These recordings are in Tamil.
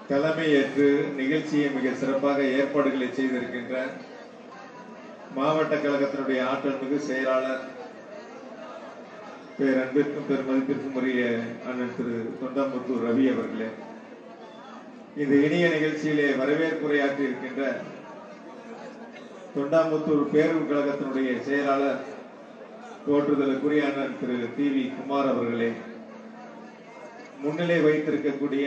தலைமையேற்று நிகழ்ச்சியை மிக சிறப்பாக ஏற்பாடுகளை செய்திருக்கின்ற மாவட்ட கழகத்தினுடைய ஆற்றல் மிகு செயலாளர் பேரன்பிற்கும் பெருமதிப்பிற்கும் உரிய அண்ணன் திரு தொண்டாமுத்தூர் ரவி அவர்களே இந்த இனிய நிகழ்ச்சியிலே வரவேற்புரையாற்றி இருக்கின்ற தொண்டாமுத்தூர் பேரூர் கழகத்தினுடைய செயலாளர் போற்றுதலுக்குரிய அண்ணன் திரு டி வி குமார் அவர்களே முன்னிலை வைத்திருக்கக்கூடிய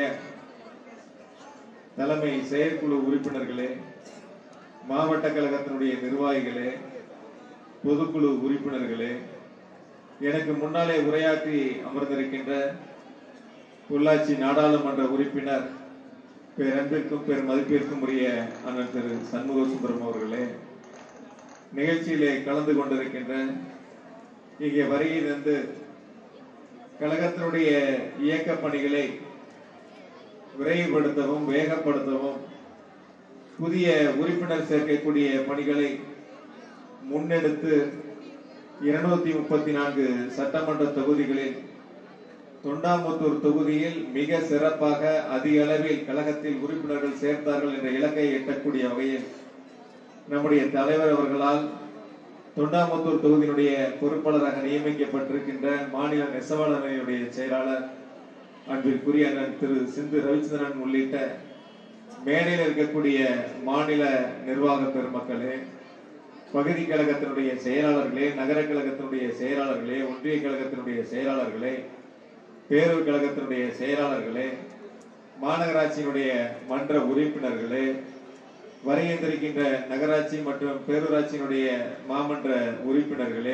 தலைமை செயற்குழு உறுப்பினர்களே மாவட்ட கழகத்தினுடைய நிர்வாகிகளே பொதுக்குழு உறுப்பினர்களே எனக்கு முன்னாலே உரையாற்றி அமர்ந்திருக்கின்ற பொள்ளாச்சி நாடாளுமன்ற உறுப்பினர் பேரன்பிற்கும் பெரும் மதிப்பிற்கும் உரிய அண்ணன் திரு சண்முக சுந்தரம் அவர்களே நிகழ்ச்சியிலே கலந்து கொண்டிருக்கின்ற இங்கே வருகை தந்து கழகத்தினுடைய இயக்க பணிகளை விரைவுபடுத்தவும் வேகப்படுத்தவும் புதிய உறுப்பினர் சேர்க்கக்கூடிய பணிகளை முன்னெடுத்து இருநூத்தி முப்பத்தி நான்கு சட்டமன்ற தொகுதிகளில் தொண்டாமுத்தூர் தொகுதியில் மிக சிறப்பாக அதிக அளவில் கழகத்தில் உறுப்பினர்கள் சேர்ந்தார்கள் என்ற இலக்கை எட்டக்கூடிய வகையில் நம்முடைய தலைவர் அவர்களால் தொண்டாமுத்தூர் தொகுதியினுடைய பொறுப்பாளராக நியமிக்கப்பட்டிருக்கின்ற மாநில நெசவாளர்களுடைய செயலாளர் அன்பிற்குரிய அண்ணன் திரு சிந்து ரவிச்சந்திரன் உள்ளிட்ட மேடையில் இருக்கக்கூடிய மாநில நிர்வாக பெருமக்களே பகுதி கழகத்தினுடைய செயலாளர்களே நகர கழகத்தினுடைய செயலாளர்களே ஒன்றிய கழகத்தினுடைய செயலாளர்களே பேரூர் கழகத்தினுடைய செயலாளர்களே மாநகராட்சியினுடைய மன்ற உறுப்பினர்களே வருகின்றிருக்கின்ற நகராட்சி மற்றும் பேரூராட்சியினுடைய மாமன்ற உறுப்பினர்களே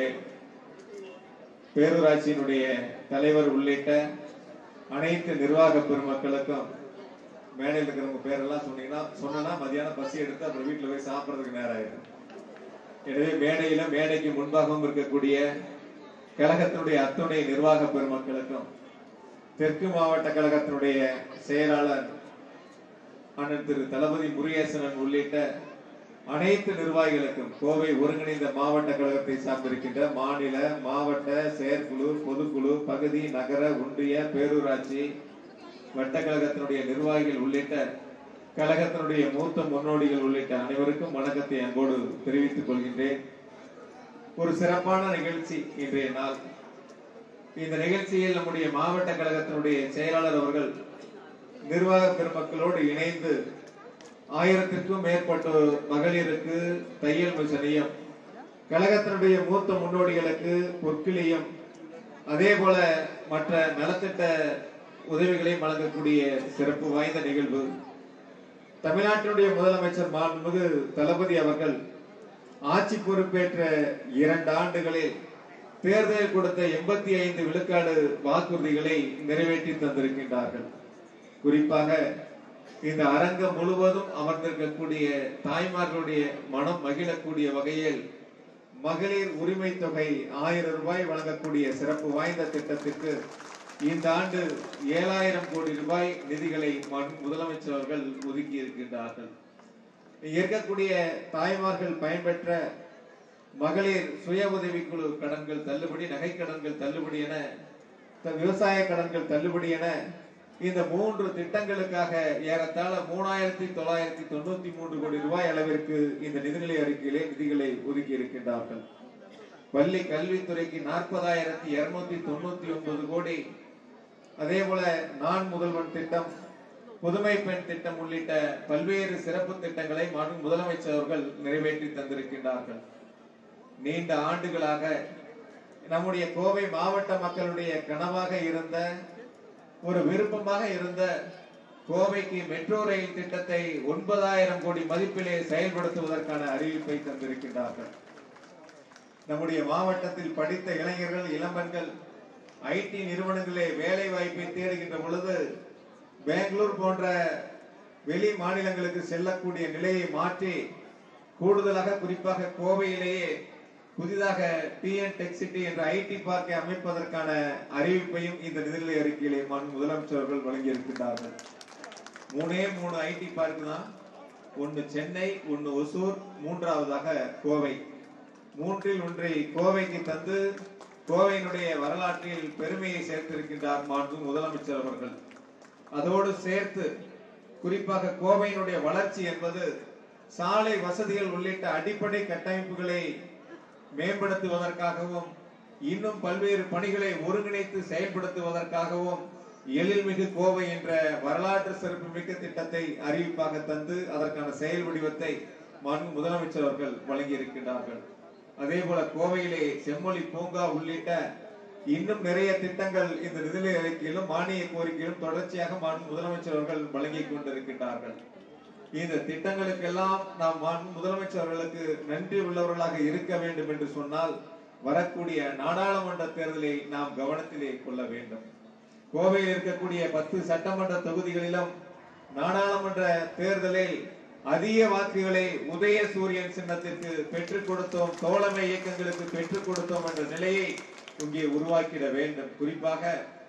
பேரூராட்சியினுடைய தலைவர் உள்ளிட்ட அனைத்து நிர்வாக பெருமக்களுக்கும் மேடையில் இருக்கிறவங்க பேரெல்லாம் சொன்னீங்கன்னா சொன்னா மதியானம் பசி எடுத்து அப்புறம் வீட்டுல போய் சாப்பிடுறதுக்கு நேரம் ஆயிடும் எனவே மேடையில மேடைக்கு முன்பாகவும் இருக்கக்கூடிய கழகத்தினுடைய அத்துணை நிர்வாக பெருமக்களுக்கும் தெற்கு மாவட்ட கழகத்தினுடைய செயலாளர் அண்ணன் திரு தளபதி முருகேசனன் உள்ளிட்ட அனைத்து நிர்வாகிகளுக்கும் கோவை ஒருங்கிணைந்த மாவட்ட கழகத்தை சார்ந்திருக்கின்ற மாநில மாவட்ட செயற்குழு பொதுக்குழு பகுதி நகர ஒன்றிய பேரூராட்சி வட்டக்கழகத்தினுடைய நிர்வாகிகள் உள்ளிட்ட கழகத்தினுடைய மூத்த முன்னோடிகள் உள்ளிட்ட அனைவருக்கும் வணக்கத்தை அன்போடு தெரிவித்துக் கொள்கின்றேன் ஒரு சிறப்பான நிகழ்ச்சி இன்றைய நாள் இந்த நிகழ்ச்சியில் நம்முடைய மாவட்ட கழகத்தினுடைய செயலாளர் அவர்கள் நிர்வாக பெருமக்களோடு இணைந்து ஆயிரத்திற்கும் மேற்பட்ட மகளிருக்கு தையல் மிஷனையும் கழகத்தினுடைய மூத்த முன்னோடிகளுக்கு பொற்கிளியும் அதே போல மற்ற நலத்திட்ட உதவிகளையும் வழங்கக்கூடிய சிறப்பு வாய்ந்த நிகழ்வு தமிழ்நாட்டினுடைய முதலமைச்சர் மாண்புமிகு தளபதி அவர்கள் ஆட்சி பொறுப்பேற்ற இரண்டு ஆண்டுகளில் தேர்தலில் கொடுத்த எண்பத்தி ஐந்து விழுக்காடு வாக்குறுதிகளை நிறைவேற்றி தந்திருக்கின்றார்கள் குறிப்பாக இந்த அரங்கம் முழுவதும் அமர்ந்திருக்கக்கூடிய தாய்மார்களுடைய மனம் மகிழக்கூடிய வகையில் மகளிர் உரிமை தொகை ஆயிரம் ரூபாய் வழங்கக்கூடிய சிறப்பு வாய்ந்த திட்டத்திற்கு இந்த ஆண்டு ஏழாயிரம் கோடி ரூபாய் நிதிகளை மன்- முதலமைச்சர் அவர்கள் ஒதுக்கி இருக்கின்றார்கள் இங்க இருக்கக்கூடிய தாய்மார்கள் பயன்பெற்ற மகளிர் சுய உதவிக்குழு கடன்கள் தள்ளுபடி நகை கடன்கள் தள்ளுபடி என த- விவசாய கடன்கள் தள்ளுபடி என இந்த மூன்று திட்டங்களுக்காக ஏறத்தாழ மூணாயிரத்தி தொள்ளாயிரத்தி தொண்ணூத்தி மூன்று கோடி ரூபாய் அளவிற்கு இந்த நிதிநிலை அறிக்கையிலே நிதிகளை ஒதுக்கி இருக்கின்றார்கள் பள்ளி கல்வித்துறைக்கு நாற்பதாயிரத்தி இருநூத்தி தொண்ணூத்தி ஒன்பது கோடி அதே போல நான் முதல்வன் திட்டம் புதுமை பெண் திட்டம் உள்ளிட்ட பல்வேறு சிறப்பு திட்டங்களை மாண்பு முதலமைச்சர் அவர்கள் நிறைவேற்றி தந்திருக்கின்றார்கள் நீண்ட ஆண்டுகளாக நம்முடைய கோவை மாவட்ட மக்களுடைய கனவாக இருந்த ஒரு விருப்பமாக இருந்த கோவைக்கு மெட்ரோ ரயில் திட்டத்தை ஒன்பதாயிரம் கோடி மதிப்பிலே செயல்படுத்துவதற்கான அறிவிப்பை தந்திருக்கின்றார்கள் நம்முடைய மாவட்டத்தில் படித்த இளைஞர்கள் இளம்பெண்கள் ஐடி நிறுவனங்களிலே வேலை வாய்ப்பை தேடுகின்ற பொழுது பெங்களூர் போன்ற வெளி மாநிலங்களுக்கு செல்லக்கூடிய நிலையை மாற்றி கூடுதலாக குறிப்பாக கோவையிலேயே புதிதாக டிஎன் டெக் சிட்டி என்ற ஐடி பார்க்கை அமைப்பதற்கான அறிவிப்பையும் இந்த நிதிநிலை அறிக்கையிலே மாண்பு முதலமைச்சர் அவர்கள் வழங்கியிருக்கின்றார்கள் மூணே மூணு ஐடி பார்க் தான் ஒன்னு சென்னை ஒன்னு ஒசூர் மூன்றாவதாக கோவை மூன்றில் ஒன்றை கோவைக்கு தந்து கோவையினுடைய வரலாற்றில் பெருமையை சேர்த்திருக்கின்றார் மாண்பு முதலமைச்சர் அவர்கள் அதோடு சேர்த்து குறிப்பாக கோவையினுடைய வளர்ச்சி என்பது சாலை வசதிகள் உள்ளிட்ட அடிப்படை கட்டமைப்புகளை மேம்படுத்துவதற்காகவும் இன்னும் பல்வேறு பணிகளை ஒருங்கிணைத்து செயல்படுத்துவதற்காகவும் எழில்மிகு கோவை என்ற வரலாற்று சிறப்புமிக்க திட்டத்தை அறிவிப்பாக தந்து அதற்கான செயல் வடிவத்தை மாண்பு முதலமைச்சர் அவர்கள் வழங்கி இருக்கின்றார்கள் அதே போல கோவையிலே செம்மொழி பூங்கா உள்ளிட்ட இன்னும் நிறைய திட்டங்கள் இந்த நிதிநிலை அறிக்கையிலும் மானிய கோரிக்கையிலும் தொடர்ச்சியாக மாண்பு முதலமைச்சர் அவர்கள் வழங்கி கொண்டிருக்கின்றார்கள் இந்த திட்டங்களுக்கெல்லாம் நாம் மாண்பு முதலமைச்சர் அவர்களுக்கு நன்றி உள்ளவர்களாக இருக்க வேண்டும் என்று சொன்னால் வரக்கூடிய நாடாளுமன்ற தேர்தலை நாம் கவனத்திலே கொள்ள வேண்டும் கோவையில் இருக்கக்கூடிய பத்து சட்டமன்ற தொகுதிகளிலும் நாடாளுமன்ற தேர்தலில் அதிக வாக்குகளை உதய சூரியன் சின்னத்திற்கு பெற்றுக் கொடுத்தோம் தோழமை இயக்கங்களுக்கு பெற்றுக் கொடுத்தோம் என்ற நிலையை இங்கே உருவாக்கிட வேண்டும் குறிப்பாக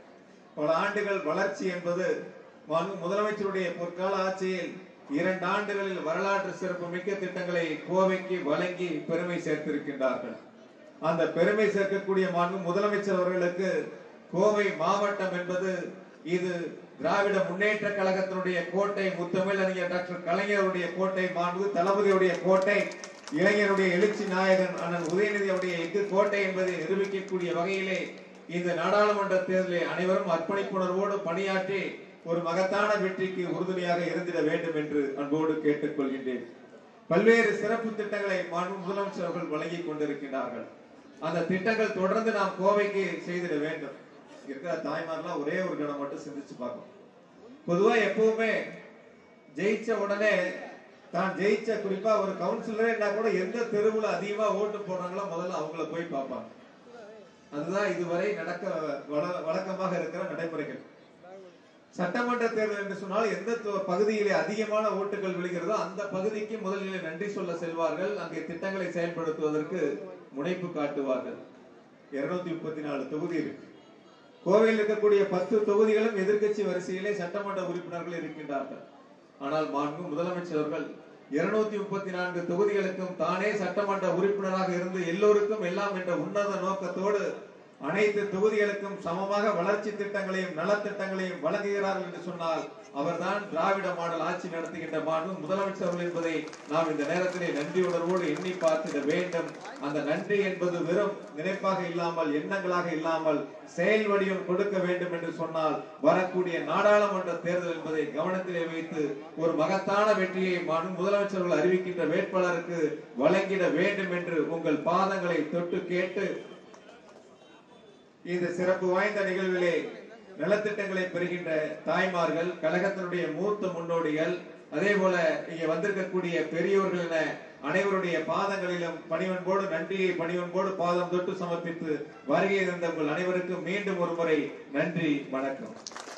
பல ஆண்டுகள் வளர்ச்சி என்பது மாண்பு முதலமைச்சருடைய பொற்கால ஆட்சியில் இரண்டு ஆண்டுகளில் வரலாற்று சிறப்பு மிக்க திட்டங்களை கோவைக்கு வழங்கி பெருமை சேர்த்திருக்கின்றார்கள் அந்த பெருமை சேர்க்கக்கூடிய மாண்பு முதலமைச்சர் அவர்களுக்கு கோவை மாவட்டம் என்பது இது திராவிட முன்னேற்ற கழகத்தினுடைய கோட்டை முத்தமிழறிஞர் டாக்டர் கலைஞருடைய கோட்டை மாண்பு தளபதியுடைய கோட்டை இளைஞருடைய எழுச்சி நாயகன் அண்ணன் உதயநிதியுடைய எஃகு கோட்டை என்பதை நிரூபிக்கக்கூடிய வகையிலே இந்த நாடாளுமன்ற தேர்தலில் அனைவரும் அர்ப்பணிப்புணர்வோடு பணியாற்றி ஒரு மகத்தான வெற்றிக்கு உறுதுணையாக இருந்திட வேண்டும் என்று அன்போடு கேட்டுக்கொள்கின்றேன் பல்வேறு சிறப்பு திட்டங்களை மாண்பு முதலமைச்சர் அவர்கள் வழங்கி கொண்டிருக்கின்றார்கள் அந்த திட்டங்கள் தொடர்ந்து நாம் கோவைக்கு செய்திட வேண்டும் இங்க இருக்கிற தாய்மார்லாம் ஒரே ஒரு கணம் மட்டும் சிந்திச்சு பார்க்கணும் பொதுவா எப்பவுமே ஜெயிச்ச உடனே தான் ஜெயிச்ச குறிப்பா ஒரு கவுன்சிலரே கூட எந்த தெருவுல அதிகமா ஓட்டு போடுறாங்களோ முதல்ல அவங்கள போய் பார்ப்பாங்க அதுதான் இதுவரை நடக்க வழ- வழக்கமாக இருக்கிற நடைமுறைகள் சட்டமன்ற தேர்தல் என்று சொன்னால் எந்த தொ- பகுதியிலே அதிகமான ஓட்டுகள் விழுகிறதோ அந்த பகுதிக்கு முதலில் நன்றி சொல்ல செல்வார்கள் அங்கே திட்டங்களை செயல்படுத்துவதற்கு முனைப்பு காட்டுவார்கள் இருநூத்தி முப்பத்தி நாலு தொகுதி இருக்கு கோவையில் இருக்கக்கூடிய பத்து தொகுதிகளும் எதிர்க்கட்சி வரிசையிலே சட்டமன்ற உறுப்பினர்கள் இருக்கின்றார்கள் ஆனால் மாண்பு முதலமைச்சர் அவர்கள் இருநூத்தி முப்பத்தி நான்கு தொகுதிகளுக்கும் தானே சட்டமன்ற உறுப்பினராக இருந்து எல்லோருக்கும் எல்லாம் என்ற உன்னத நோக்கத்தோடு அனைத்து தொகுதிகளுக்கும் சமமாக வளர்ச்சி திட்டங்களையும் நலத்திட்டங்களையும் வழங்குகிறார்கள் என்று சொன்னால் அவர்தான் திராவிட மாடல் ஆட்சி நடத்துகின்ற மாண்பு முதலமைச்சர் அவர்கள் என்பதை நாம் இந்த நேரத்திலே நன்றி உணர்வோடு எண்ணி பார்த்திட வேண்டும் அந்த நன்றி என்பது வெறும் நினைப்பாக இல்லாமல் எண்ணங்களாக இல்லாமல் செயல் வடிவம் கொடுக்க வேண்டும் என்று சொன்னால் வரக்கூடிய நாடாளுமன்ற தேர்தல் என்பதை கவனத்திலே வைத்து ஒரு மகத்தான வெற்றியை மாண்பு முதலமைச்சர் அவர்கள் அறிவிக்கின்ற வேட்பாளருக்கு வழங்கிட வேண்டும் என்று உங்கள் பாதங்களை தொட்டு கேட்டு இந்த சிறப்பு வாய்ந்த நிகழ்விலே நலத்திட்டங்களை பெறுகின்ற தாய்மார்கள் கழகத்தினுடைய மூத்த முன்னோடிகள் அதே போல இங்கே வந்திருக்கக்கூடிய பெரியோர்கள் என அனைவருடைய பாதங்களிலும் பணிவன்போடு நன்றியை பணிவன்போடு பாதம் தொட்டு சமர்ப்பித்து வருகை இருந்த உங்கள் அனைவருக்கும் மீண்டும் ஒரு முறை நன்றி வணக்கம்